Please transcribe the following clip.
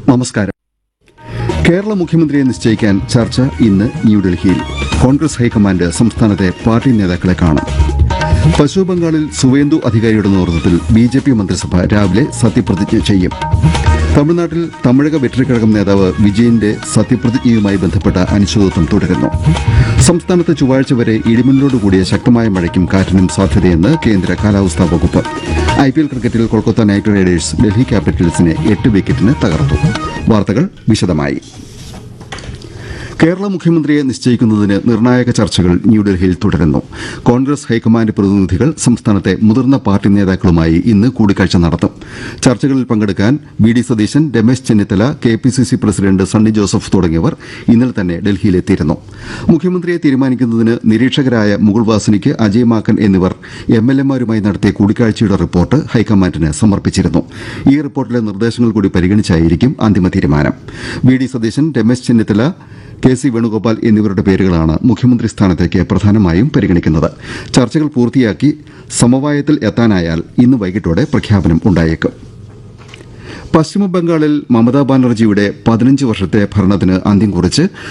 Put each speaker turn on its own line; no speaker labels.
നമസ്കാരം കേരള മുഖ്യമന്ത്രിയെ നിശ്ചയിക്കാൻ ചർച്ച ഇന്ന് ന്യൂഡൽഹിയിൽ കോൺഗ്രസ് ഹൈക്കമാൻഡ് സംസ്ഥാനത്തെ പാർട്ടി നേതാക്കളെ കാണും പശ്ചിമബംഗാളിൽ സുവേന്ദു അധികാരിയുടെ നേതൃത്വത്തിൽ ബി ജെ പി മന്ത്രിസഭ രാവിലെ സത്യപ്രതിജ്ഞ ചെയ്യും തമിഴ്നാട്ടിൽ തമിഴക വെറ്ററിക്കഴകം നേതാവ് വിജയന്റെ സത്യപ്രതിജ്ഞയുമായി ബന്ധപ്പെട്ട അനിശ്ചിതത്വം തുടരുന്നു സംസ്ഥാനത്ത് ചൊവ്വാഴ്ച വരെ ഇടിമിന്നലോടുകൂടിയ ശക്തമായ മഴയ്ക്കും കാറ്റിനും സാധ്യതയെന്ന് കേന്ദ്ര കാലാവസ്ഥാ വകുപ്പ് ഐ പി എൽ ക്രിക്കറ്റിൽ കൊൽക്കത്ത നൈറ്റ് റൈഡേഴ്സ് ഡൽഹി ക്യാപിറ്റൽസിനെ എട്ട് വിക്കറ്റിന് തകർത്തു വാർത്തകൾ വിശദമായി കേരള മുഖ്യമന്ത്രിയെ നിശ്ചയിക്കുന്നതിന് നിർണായക ചർച്ചകൾ ന്യൂഡൽഹിയിൽ തുടരുന്നു കോൺഗ്രസ് ഹൈക്കമാൻഡ് പ്രതിനിധികൾ സംസ്ഥാനത്തെ മുതിർന്ന പാർട്ടി നേതാക്കളുമായി ഇന്ന് കൂടിക്കാഴ്ച നടത്തും ചർച്ചകളിൽ പങ്കെടുക്കാൻ V D Satheesan Ramesh Chennithala K P C C president Sunny Joseph തുടങ്ങിയവർ ഇന്നലെ തന്നെ ഡൽഹിയിലെത്തിയിരുന്നു മുഖ്യമന്ത്രിയെ തീരുമാനിക്കുന്നതിന് നിരീക്ഷകരായ മുകുൾ വാസനിക്ക് അജയ് മാക്കൻ എന്നിവർ എം എൽ എമാരുമായി നടത്തിയ കൂടിക്കാഴ്ചയുടെ റിപ്പോർട്ട് ഹൈക്കമാൻഡിന് സമർപ്പിച്ചിരുന്നു ഈ റിപ്പോർട്ടിലെ നിർദ്ദേശങ്ങൾ കൂടി പരിഗണിച്ചായിരിക്കും അന്തിമ തീരുമാനം V D Satheesan Ramesh Chennithala K C Venugopal എന്നിവരുടെ പേരുകളാണ് മുഖ്യമന്ത്രി സ്ഥാനത്തേക്ക് പ്രധാനമായും പരിഗണിക്കുന്നത് ചർച്ചകൾ പൂർത്തിയാക്കി സമവായത്തിൽ എത്താനായാൽ ഇന്ന് വൈകിട്ടോടെ പ്രഖ്യാപനം ഉണ്ടായേക്കും പശ്ചിമബംഗാളിൽ മമതാ ബാനർജിയുടെ പതിനഞ്ച് വർഷത്തെ ഭരണത്തിന് അന്ത്യം കുറിച്ച്